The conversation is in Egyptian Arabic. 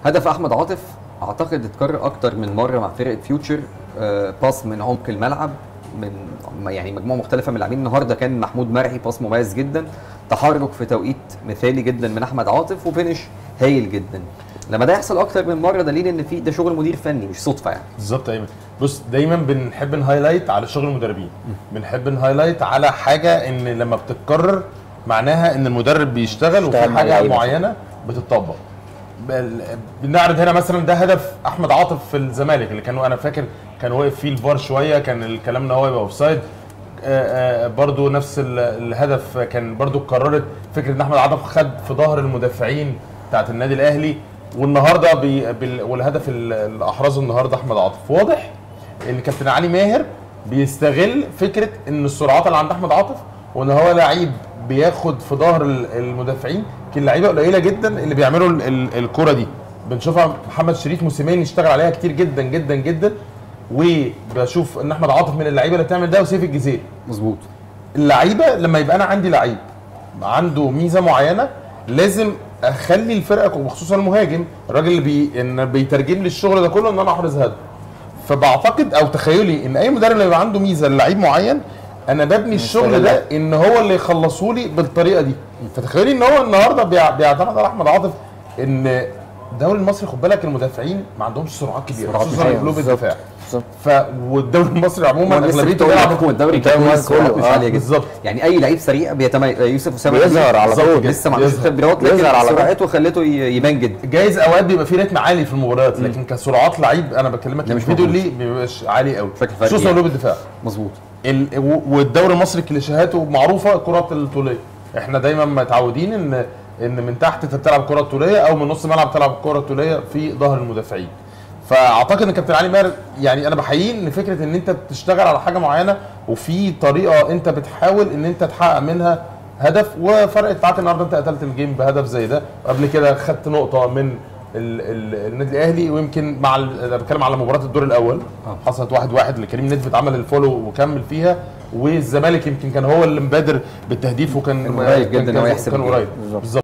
هدف احمد عاطف اعتقد اتكرر اكتر من مره مع فرقه فيوتشر آه، باس من عمق الملعب من يعني مجموعه مختلفه من اللاعبين النهارده كان محمود مرعي باس مميز جدا تحرك في توقيت مثالي جدا من احمد عاطف وفينش هايل جدا لما ده يحصل اكتر من مره دليل ان في ده شغل مدير فني مش صدفه يعني بالظبط ايمن بص دايما بنحب نهايلايت على شغل المدربين بنحب نهايلايت على حاجه ان لما بتتكرر معناها ان المدرب بيشتغل وفي اشتغل مع حاجه اللعيبة. معينه بتطبق بل- بنعرض هنا مثلا ده هدف احمد عاطف في الزمالك اللي كانوا انا فاكر كان واقف فيه الفار شويه كان الكلام ان هو يبقى اوفسايد آه، آه، برضو نفس ال- الهدف كان برضو اتكررت فكره ان احمد عاطف خد في ظهر المدافعين بتاعت النادي الاهلي والنهارده بي بال- والهدف ال- اللي احرزه النهارده احمد عاطف واضح ان كابتن علي ماهر بيستغل فكره ان السرعات اللي عند احمد عاطف وان هو لعيب بياخد في ظهر ال- المدافعين كان لعيبه قليله جدا اللي بيعملوا ال- ال- الكره دي بنشوفها محمد شريف موسيماني اشتغل عليها كتير جدا جدا جدا وبشوف ان احمد عاطف من اللعيبه اللي بتعمل ده وسيف الجزيري مظبوط اللعيبه لما يبقى انا عندي لعيب عنده ميزه معينه لازم اخلي الفرقه وخصوصا المهاجم الراجل اللي بي ان بيترجم لي الشغل ده كله ان انا احرز هدف فبعتقد او تخيلي ان اي مدرب لما يبقى عنده ميزه للعيب معين انا ببني الشغل ده ان هو اللي يخلصه لي بالطريقه دي فتخيلي ان هو النهارده بيع- بيعتمد على احمد عاطف ان الدوري المصري خد بالك المدافعين ما عندهمش سرعات كبيره سرعات خصوصا كبيرة، قلوب بالظبط. الدفاع بالظبط. ف والدوري المصري عموما لسه اغلبيته كنت أقول بيلعب لك هو الدوري الدوري كان المصري سرعات كله، مش آه، عاليه جدا بالظبط. يعني اي لعيب سريع بيتميز يوسف اسامه بيظهر على بالظبط طول كده. لسه ما عندوش يظهر. خبرات لكن يظهر على طول. سرعته خلته ي- يبان جدا جايز اوقات بيبقى في رتم عالي في المباريات لكن كسرعات لعيب انا بكلمك ده مش الفيديو موجود. ليه ما بيبقاش عالي قوي بشكل فردي خصوصا يعني. قلوب الدفاع مظبوط ال... و- والدوري المصري كليشيهاته معروفه كرات الطوليه احنا دايما متعودين ان ان من تحت انت بتلعب كره طوليه او من نص ملعب بتلعب كره طوليه في ظهر المدافعين فاعتقد ان كابتن علي ماهر يعني انا بحييه ان فكره ان انت بتشتغل على حاجه معينه وفي طريقه انت بتحاول ان انت تحقق منها هدف وفرقت معاك النهارده انت قتلت الجيم بهدف زي ده وقبل كده خدت نقطه من ال- ال- النادي الاهلي ويمكن مع ال- انا بتكلم على مباراه الدور الاول آه. حصلت واحد واحد لكريم نسبت عمل الفولو وكمل فيها والزمالك يمكن كان هو اللي مبادر بالتهديف وكان كان قريب كان- جدا إن هو كان- يحسب كان الجول. قريب بالظبط. بالظبط